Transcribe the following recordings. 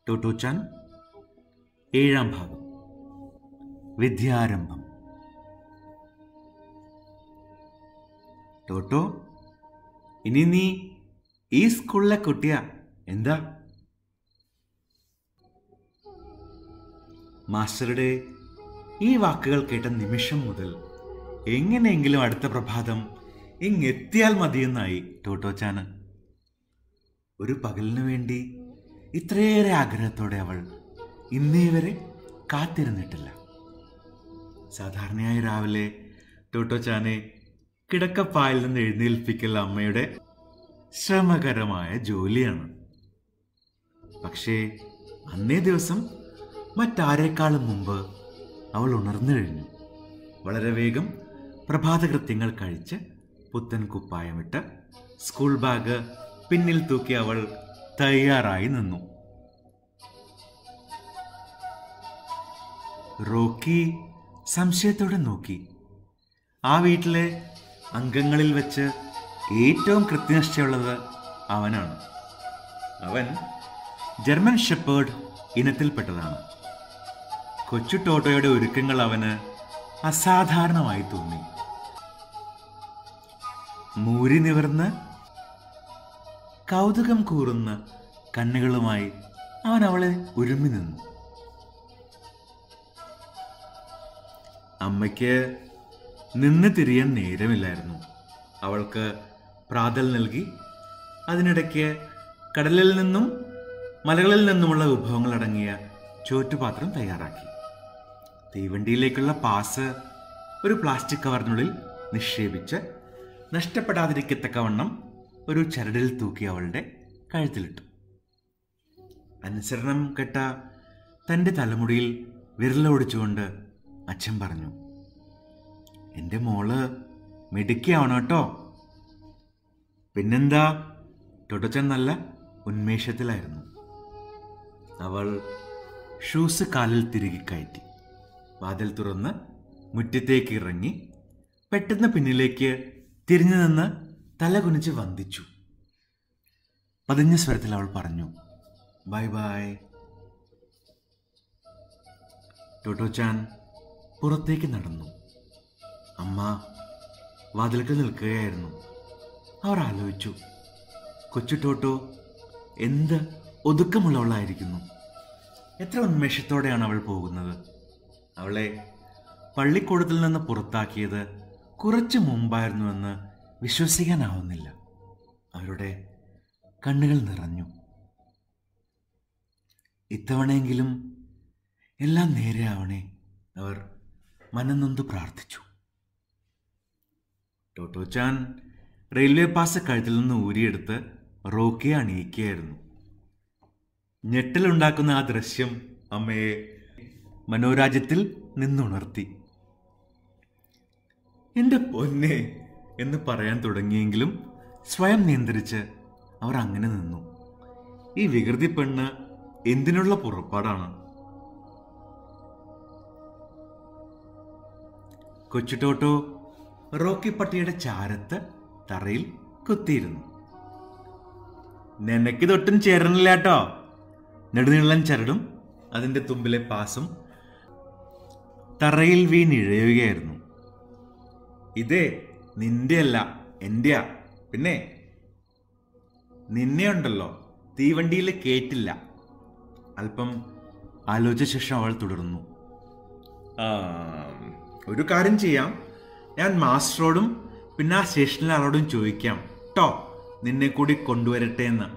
Totto-chan ഏഴാം ഭാഗം വിദ്യാരംഭം ടോട്ടോ ഇനി നീ ഈ സ്കൂളിലെ കുട്ടിയാ എന്താ മാസ്റ്ററുടെ ഈ വാക്കുകൾ കേട്ട നിമിഷം മുതൽ എങ്ങനെയെങ്കിലും അടുത്ത പ്രഭാതം ഇങ്ങെത്തിയാൽ മതിയെന്നായി ടോട്ടോച്ചാന് ഒരു പകലിനു വേണ്ടി ഇത്രയേറെ ആഗ്രഹത്തോടെ അവൾ ഇന്നേ വരെ കാത്തിരുന്നിട്ടില്ല സാധാരണയായി രാവിലെ ടോട്ടോച്ചാനെ കിടക്കപ്പായിൽ നിന്ന് എഴുന്നേൽപ്പിക്കൽ അമ്മയുടെ ശ്രമകരമായ ജോലിയാണ് പക്ഷേ അന്നേ ദിവസം മറ്റാരേക്കാളും മുമ്പ് അവൾ ഉണർന്നു കഴിഞ്ഞു വളരെ വേഗം പ്രഭാതകൃത്യങ്ങൾ കഴിച്ച് പുത്തൻ കുപ്പായമിട്ട് സ്കൂൾ ബാഗ് പിന്നിൽ തൂക്കി അവൾ തയ്യാറായി നിന്നു റോക്കി സംശയത്തോടെ നോക്കി ആ വീട്ടിലെ അംഗങ്ങളിൽ വെച്ച് ഏറ്റവും കൃത്യനിഷ്ഠയുള്ളത് അവനാണ് അവൻ ജർമ്മൻ ഷെപ്പേർഡ് ഇനത്തിൽപ്പെട്ടതാണ് കൊച്ചു ടോട്ടോയുടെ ഒരുക്കങ്ങൾ അവന് അസാധാരണമായി തോന്നി മൂരി നിവർന്ന് കൗതുകം കൂറുന്ന കണ്ണുകളുമായി അവൻ അവളെ ഒരുമി നിന്നു അമ്മയ്ക്ക് നിന്ന് തിരിയാൻ നേരമില്ലായിരുന്നു അവൾക്ക് പ്രാതൽ നൽകി അതിനിടയ്ക്ക് കടലിൽ നിന്നും മലകളിൽ നിന്നുമുള്ള വിഭവങ്ങൾ അടങ്ങിയ ചോറ്റുപാത്രം തയ്യാറാക്കി തീവണ്ടിയിലേക്കുള്ള പാസ് ഒരു പ്ലാസ്റ്റിക് കവറിനുള്ളിൽ നിക്ഷേപിച്ച് നഷ്ടപ്പെടാതിരിക്കത്തക്കവണ്ണം ഒരു ചരടിൽ തൂക്കി അവളുടെ കഴുത്തിലിട്ടു അനുസരണം കെട്ട തൻ്റെ തലമുടിയിൽ വിരലോടിച്ചുകൊണ്ട് അച്ഛൻ പറഞ്ഞു എൻ്റെ മോള് മിടുക്കിയാവണം കേട്ടോ പിന്നെന്താ ടൊട്ടച്ചൻ നല്ല ഉന്മേഷത്തിലായിരുന്നു അവൾ ഷൂസ് കാലിൽ തിരികെ കയറ്റി വാതിൽ തുറന്ന് മുറ്റത്തേക്ക് ഇറങ്ങി പെട്ടെന്ന് പിന്നിലേക്ക് തിരിഞ്ഞു നിന്ന് തല കുനിച്ച് വന്ദിച്ചു പതിഞ്ഞ സ്വരത്തിൽ അവൾ പറഞ്ഞു ബൈ ബൈ ടോട്ടോച്ചാൻ പുറത്തേക്ക് നടന്നു അമ്മ വാതിൽക്കൽ നിൽക്കുകയായിരുന്നു അവർ ആലോചിച്ചു കൊച്ചു ടോട്ടോ എന്ത് ഒതുക്കമുള്ളവളായിരിക്കുന്നു എത്ര ഉന്മേഷത്തോടെയാണ് അവൾ പോകുന്നത് അവളെ പള്ളിക്കൂടത്തിൽ നിന്ന് പുറത്താക്കിയത് കുറച്ചു മുമ്പായിരുന്നുവെന്ന് വിശ്വസിക്കാനാവുന്നില്ല അവരുടെ കണ്ണുകൾ നിറഞ്ഞു ഇത്തവണയെങ്കിലും എല്ലാം നേരെയാവണേ അവർ മനന്നൊന്ത് പ്രാർത്ഥിച്ചു ടോട്ടോച്ചാൻ റെയിൽവേ പാസ് കഴുത്തിൽ നിന്ന് ഊരിയെടുത്ത് റോക്കിയെ അണിയിക്കുകയായിരുന്നു ഞെട്ടലുണ്ടാക്കുന്ന ആ ദൃശ്യം അമ്മയെ മനോരാജ്യത്തിൽ നിന്നുണർത്തി എന്റെ പൊന്നെ എന്ന് പറയാൻ തുടങ്ങിയെങ്കിലും സ്വയം നിയന്ത്രിച്ച് അവർ അങ്ങനെ നിന്നു ഈ വികൃതി പെണ്ണ് എന്തിനുള്ള പുറപ്പാടാണ് കൊച്ചുടോട്ടോ റോക്കി പട്ടിയുടെ ചാരത്ത് തറയിൽ കുത്തിയിരുന്നു നിനക്ക് തൊട്ടും ചേരണില്ല കേട്ടോ നെടുനീളൻ ചരടും അതിന്റെ തുമ്പിലെ പാസും തറയിൽ വീണിഴയുകയായിരുന്നു ഇതേ നിന്റെ അല്ല എന്റെയാ പിന്നെ നിന്നെ ഉണ്ടല്ലോ തീവണ്ടിയിൽ കേട്ടില്ല അല്പം ആലോചിച്ച ശേഷം അവൾ തുടർന്നു "ആ, ഒരു കാര്യം ചെയ്യാം ഞാൻ മാസ്റ്ററോടും പിന്നെ ആ സ്റ്റേഷനിലെ ആളോടും ചോദിക്കാം ട്ടോ നിന്നെ കൂടി കൊണ്ടുവരട്ടെ എന്ന്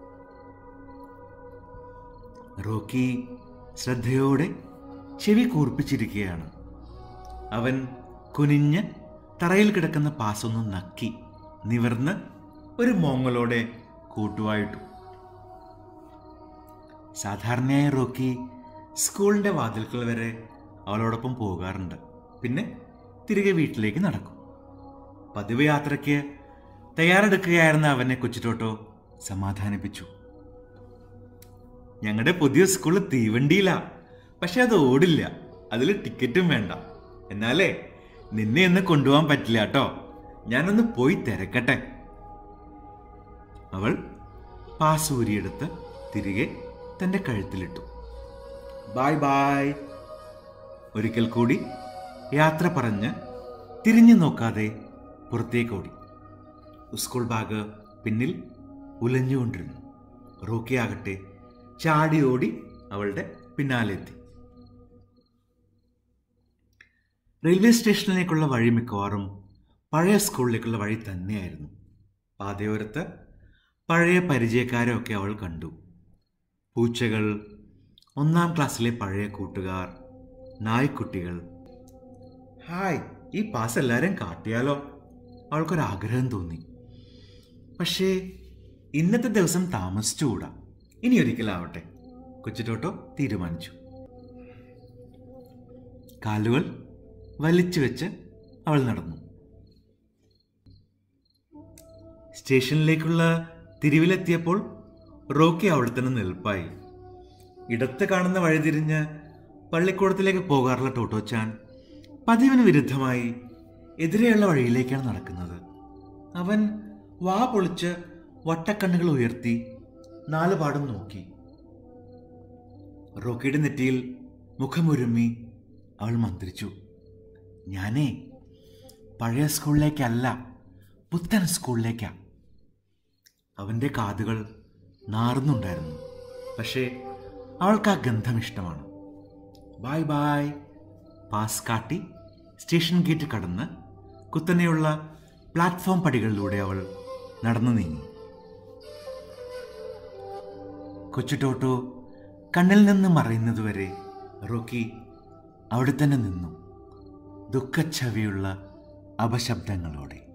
റോക്കി ശ്രദ്ധയോടെ ചെവി കൂർപ്പിച്ചിരിക്കുകയാണ് അവൻ കുനിഞ്ഞ് തറയിൽ കിടക്കുന്ന പാസൊന്ന് നക്കി നിവർന്ന് ഒരു മോങ്ങലോടെ കൂട്ടുവായിട്ടു സാധാരണയായി റോക്കി സ്കൂളിന്റെ വാതിൽക്കൽ വരെ അവളോടൊപ്പം പോകാറുണ്ട് പിന്നെ തിരികെ വീട്ടിലേക്ക് നടക്കും പതിവ് യാത്രയ്ക്ക് തയ്യാറെടുക്കുകയായിരുന്ന അവനെ കൊച്ചിട്ടോട്ടോ സമാധാനിപ്പിച്ചു ഞങ്ങളുടെ പുതിയ സ്കൂള് തീവണ്ടിയിലാ പക്ഷെ അത് ഓടില്ല അതിൽ ടിക്കറ്റും വേണ്ട എന്നാലേ നിന്നെ ഒന്ന് കൊണ്ടുപോകാൻ പറ്റില്ല കേട്ടോ ഞാനൊന്ന് പോയി തിരക്കട്ടെ അവൾ പാസ് ഊരിയെടുത്ത് തിരികെ തൻ്റെ കഴുത്തിലിട്ടു ബായ് ബായ് ഒരിക്കൽ കൂടി യാത്ര പറഞ്ഞ് തിരിഞ്ഞു നോക്കാതെ പുറത്തേക്കോടി സ്കൂൾ ബാഗ് പിന്നിൽ ഉലഞ്ഞുകൊണ്ടിരുന്നു റോക്കി ആകട്ടെ ചാടി ഓടി അവളുടെ പിന്നാലെ എത്തി റെയിൽവേ സ്റ്റേഷനിലേക്കുള്ള വഴി മിക്കവാറും പഴയ സ്കൂളിലേക്കുള്ള വഴി തന്നെയായിരുന്നു പാതയോരത്ത് പഴയ പരിചയക്കാരൊക്കെ അവൾ കണ്ടു പൂച്ചകൾ ഒന്നാം ക്ലാസ്സിലെ പഴയ കൂട്ടുകാർ നായ്ക്കുട്ടികൾ ഹായ് ഈ പാസ് എല്ലാവരും കാട്ടിയാലോ അവൾക്കൊരാഗ്രഹം തോന്നി പക്ഷേ ഇന്നത്തെ ദിവസം താമസിച്ചുകൂടാ ഇനി ഒരിക്കലാവട്ടെ കൊച്ചുടോട്ടോ തീരുമാനിച്ചു കാലുകൾ വലിച്ചു വെച്ച് അവൾ നടന്നു സ്റ്റേഷനിലേക്കുള്ള തിരിവിലെത്തിയപ്പോൾ റോക്കി അവിടെ തന്നെ നിൽപ്പായി ഇടത്ത് കാണുന്ന വഴിതിരിഞ്ഞ് പള്ളിക്കൂടത്തിലേക്ക് പോകാറുള്ള ടോട്ടോച്ചാൻ പതിവിന് വിരുദ്ധമായി എതിരെയുള്ള വഴിയിലേക്കാണ് നടക്കുന്നത് അവൻ വാ പൊളിച്ച് വട്ടക്കണ്ണുകൾ ഉയർത്തി നാലുപാടും നോക്കി റോക്കിയുടെ നെറ്റിയിൽ മുഖമുരുമ്മി അവൾ മന്ത്രിച്ചു ഞാനേ പഴയ സ്കൂളിലേക്കല്ല പുത്തൻ സ്കൂളിലേക്കാ അവൻ്റെ കാതുകൾ നാറുന്നുണ്ടായിരുന്നു പക്ഷേ അവൾക്ക് ആ ഗന്ധം ഇഷ്ടമാണ് ബായ് ബായ് പാസ് കാട്ടി സ്റ്റേഷൻ ഗേറ്റ് കടന്ന് കുത്തനെയുള്ള പ്ലാറ്റ്ഫോം പടികളിലൂടെ അവൾ നടന്നു നീങ്ങി കൊച്ചു ടോട്ടോ കണ്ണിൽ നിന്ന് മറയുന്നതുവരെ റോക്കി അവിടെ തന്നെ നിന്നു ദുഃഖച്ഛവിയുള്ള അപശബ്ദങ്ങളോടെ